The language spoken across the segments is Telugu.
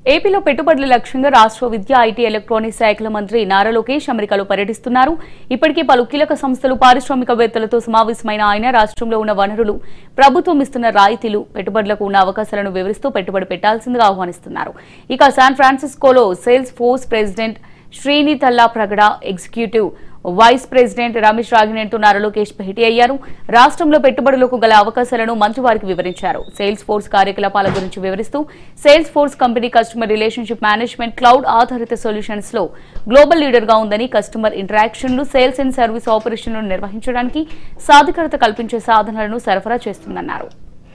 ఏపీలో పెట్టుబడుల లక్ష్యంగా రాష్ట్ర విద్య ఐటీ ఎలక్ట్రానిక్స్ శాఖల మంత్రి నారా లోకేష్ అమెరికాలో పర్యటిస్తున్నారు ఇప్పటికే పలు కీలక సంస్థలు పారిశ్రామికవేత్తలతో సమావేశమైన ఆయన రాష్ట్రంలో ఉన్న వనరులు ప్రభుత్వం ఇస్తున్న రాయితీలు పెట్టుబడులకు ఉన్న అవకాశాలను వివరిస్తూ పెట్టుబడి పెట్టాల్సిందిగా ఆహ్వానిస్తున్నారు ఇక శాన్ ఫ్రాన్సిస్కోలో Salesforce president Srini Tallapragada executive vice president Ramesh రాగినేనితో నారా లోకేష్ భేటీ అయ్యారు రాష్ట్రంలో పెట్టుబడులకు గల అవకాశాలను మంత్రి వారికి వివరించారు సేల్స్ ఫోర్స్ కార్యకలాపాల గురించి వివరిస్తూ Salesforce company customer relationship management cloud ఆధారిత సొల్యూషన్స్ లో గ్లోబల్ లీడర్ గా ఉందని కస్టమర్ ఇంటరాక్షన్లు సేల్స్ అండ్ సర్వీస్ ఆపరేషన్లను నిర్వహించడానికి సాధికారత కల్పించే సాధనాలను సరఫరా చేస్తుందన్నారు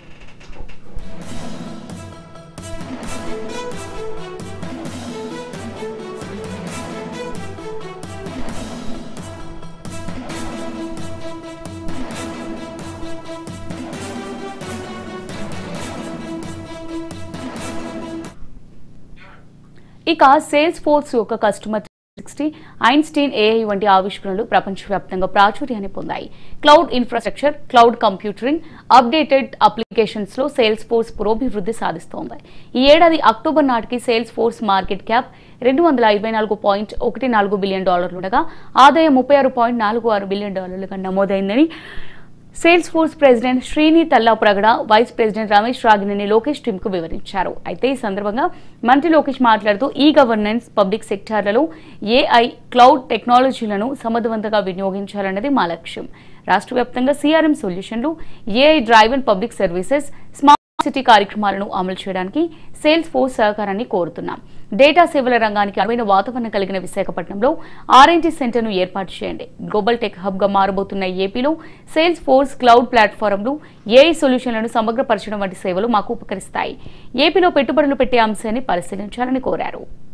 ఇక సేల్స్ ఫోర్స్ యొక్క కస్టమర్ సిక్స్టీ ఐన్స్టీన్ ఏఐ వంటి ఆవిష్కరణలు ప్రపంచవ్యాప్తంగా ప్రాచుర్యాన్ని పొందాయి cloud infrastructure cloud computing updated applications లో సేల్స్ ఫోర్స్ పురోభివృద్ధి సాధిస్తోంది ఈ ఏడాది అక్టోబర్ నాటికి సేల్స్ ఫోర్స్ మార్కెట్ క్యాప్ రెండు వందల ఇరవై నాలుగు పాయింట్ ఒకటి నాలుగు బిలియన్ డాలర్లు ఉండగా ఆదాయం ముప్పై ఆరు పాయింట్ నాలుగు ఆరు బిలియన్ డాలర్లుగా నమోదైందని Salesforce president Srini Tallapragada vice president Ramesh Ragineni Lokesh team కు వివరించారు అయితే ఈ సందర్భంగా మంత్రి లోకేష్ మాట్లాడుతూ ఈ గవర్నెన్స్ పబ్లిక్ సెక్టార్లలో ఏఐ క్లౌడ్ టెక్నాలజీలను సమర్థవంతంగా వినియోగించాలన్నది మా లక్ష్యం రాష్ట్ర వ్యాప్తంగా సిఆర్ఎం సొల్యూషన్లు AI driven public services smart city కార్యక్రమాలను అమలు చేయడానికి సేల్స్ ఫోర్స్ సహకారాన్ని కోరుతున్నాం డేటా సేవల రంగానికి అనువైన వాతావరణం కలిగిన విశాఖపట్నంలో ఆర్ఎన్టీ సెంటర్ను ఏర్పాటు చేయండి గ్లోబల్ టెక్ హబ్ గా మారబోతున్న ఏపీలో సేల్స్ ఫోర్స్ క్లౌడ్ ప్లాట్ఫారంలు ఏఐ సొల్యూషన్లను సమగ్రపరచడం వంటి సేవలు మాకు ఉపకరిస్తాయి ఏపీలో పెట్టుబడులు పెట్టే అంశాన్ని పరిశీలించాలని కోరారు